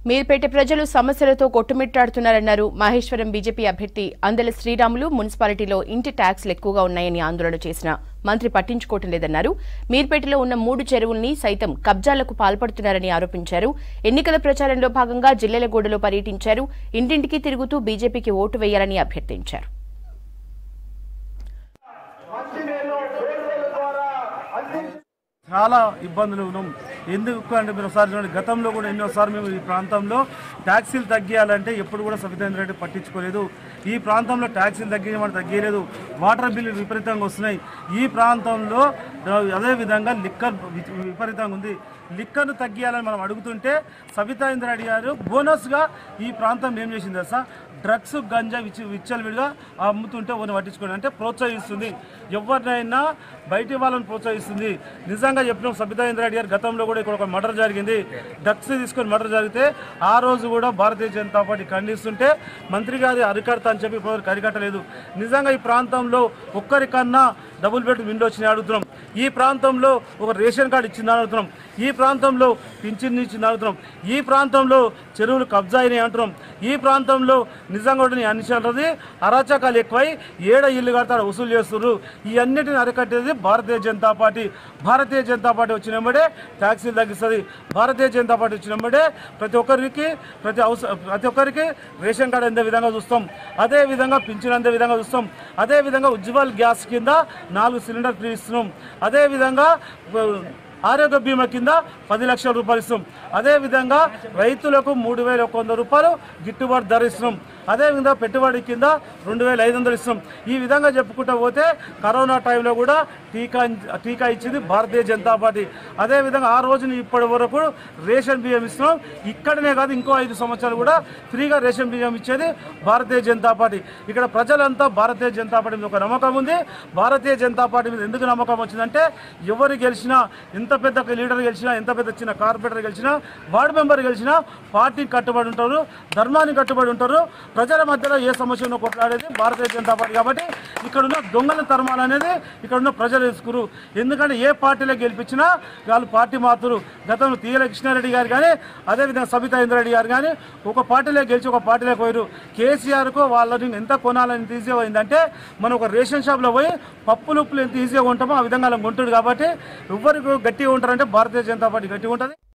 మీర్పేట ప్రజలు సమస్యలతో కొట్టుమిట్టాడుతున్నారన్నారు మహేశ్వరం బీజేపీ అభ్యర్థి అందెల శ్రీరాములు మున్సిపాలిటీలో ఇంటి ట్యాక్స్లు ఎక్కువగా ఉన్నాయని ఆందోళన చేసిన మంత్రి పట్టించుకోవటం లేదన్నారు మీర్పేటలో ఉన్న మూడు చెరువుల్ని సైతం కబ్జాలకు పాల్పడుతున్నారని ఆరోపించారు ఎన్నికల ప్రచారంలో భాగంగా జిల్లెలగూడలో పర్యటించారు ఇంటింటికి తిరుగుతూ బీజేపీకి ఓటు వేయాలని అభ్యర్థించారు చాలా ఇబ్బందులు ఉన్నాం ఎందుకు అంటే మీరు ఒకసారి చూడండి గతంలో కూడా ఎన్నోసార్లు మేము ఈ ప్రాంతంలో ట్యాక్సీలు తగ్గియాలంటే ఎప్పుడు కూడా సబితేంద్ర రెడ్డి పట్టించుకోలేదు ఈ ప్రాంతంలో ట్యాక్సీలు తగ్గించమని తగ్గియలేదు వాటర్ బిల్లు విపరీతంగా వస్తున్నాయి ఈ ప్రాంతంలో ఆ, అదేవిధంగా లిక్కర్ వి- విపరీతంగా ఉంది లిక్కర్ను తగ్గియాలని మనం అడుగుతుంటే సబితా ఇంద్రారెడ్డి గారు బోనస్గా ఈ ప్రాంతం ఏం చేసింది తెలుసా డ్రగ్స్ గంజా విచ్చి విచ్చలవిడిగా అమ్ముతుంటే ఒకరిని పట్టించుకోండి అంటే ప్రోత్సహిస్తుంది ఎవరినైనా బయటి వాళ్ళని ప్రోత్సహిస్తుంది నిజంగా చెప్పిన సబితా ఇంద్రారెడ్డి గారు గతంలో కూడా ఇక్కడ ఒక మర్డర్ జరిగింది డ్రగ్స్ తీసుకొని మర్డర్ జరిగితే ఆ రోజు కూడా భారతీయ జనతా పార్టీ ఖండిస్తుంటే మంత్రి గారి అరికడత అని చెప్పి ఇప్పటివరకు అరికట్టలేదు నిజంగా ఈ ప్రాంతంలో ఒక్కరికన్నా డబుల్ బెడ్ విండో వచ్చినాయి అడుగుతున్నాం ఈ ప్రాంతంలో ఒక రేషన్ కార్డు ఇచ్చిందని అడుగుతున్నాం ఈ ప్రాంతంలో పింఛన్ ఇచ్చింది అడుగుతున్నాం ఈ ప్రాంతంలో చెరువులు కబ్జా అయినాయి అంటున్నాం ఈ ప్రాంతంలో నిజంగా కూడా నీ అన్నిషాలది అరాచకాలు ఎక్కువై ఏడ ఇల్లు కడతాడు వసూలు చేస్తున్నారు ఈ అన్నిటిని అరికట్టేది భారతీయ జనతా పార్టీ భారతీయ జనతా పార్టీ వచ్చినప్పుడే ట్యాక్సీలు తగ్గిస్తుంది భారతీయ జనతా పార్టీ వచ్చినప్పుడే ప్రతి ఒక్కరికి ప్రతి అవస ప్రతి ఒక్కరికి రేషన్ కార్డు అందే విధంగా చూస్తాం అదే విధంగా పింఛన్ అందే విధంగా చూస్తాం అదే విధంగా ఉజ్వల్ గ్యాస్ కింద నాలుగు సిలిండర్ ఫ్రీ ఇస్తున్నాం అదే విధంగా ఆరోగ్య బీమా కింద పది లక్షల రూపాయలు ఇస్తాం అదేవిధంగా రైతులకు మూడు వేల ఒక వంద రూపాయలు గిట్టుబాటు ధర ఇస్తున్నాం అదేవిధంగా పెట్టుబడి కింద రెండు వేల ఐదు వందలు ఇస్తున్నాం ఈ విధంగా చెప్పుకుంటూ పోతే కరోనా టైంలో కూడా టీకా టీకా ఇచ్చింది భారతీయ జనతా పార్టీ అదేవిధంగా ఆ రోజున ఇప్పటి వరకు రేషన్ బియ్యం ఇస్తున్నాం ఇక్కడనే కాదు ఇంకో ఐదు సంవత్సరాలు కూడా ఫ్రీగా రేషన్ బియ్యం ఇచ్చేది భారతీయ జనతా పార్టీ ఇక్కడ ప్రజలంతా భారతీయ జనతా పార్టీ మీద ఒక నమ్మకం ఉంది భారతీయ జనతా పార్టీ మీద ఎందుకు నమ్మకం వచ్చిందంటే ఎవరు గెలిచినా ఎంత పెద్ద లీడర్ గెలిచినా ఎంత పెద్ద చిన్న కార్పొరేటర్ గెలిచినా వార్డు మెంబర్ గెలిచినా పార్టీకి కట్టుబడి ఉంటారు ధర్మానికి కట్టుబడి ఉంటారు ప్రజల మధ్యలో ఏ సమస్యను కొట్లాడేది భారతీయ జనతా పార్టీ కాబట్టి ఇక్కడ ఉన్న దొంగల తరమాలు అనేది ఇక్కడ ఉన్న ప్రజలు తెలుసుకురు ఎందుకంటే ఏ పార్టీలో గెలిపించినా వాళ్ళు పార్టీ మారుతురు గతంలో తీయల కృష్ణారెడ్డి గారు కానీ అదేవిధంగా సబితా ఇంద్రారెడ్డి గారు కానీ ఒక పార్టీలో గెలిచి ఒక పార్టీలోకి పోయారు కేసీఆర్కు వాళ్ళని ఎంత కొనాలని ఎంత ఈజీగా పోయిందంటే మనం ఒక రేషన్ షాప్లో పోయి పప్పులు ఉప్పులు ఎంత ఈజీగా ఉంటామో ఆ విధంగా అలా కొంటాడు కాబట్టి ఎవరికి గట్టిగా ఉంటారంటే భారతీయ జనతా పార్టీ గట్టిగా ఉంటుంది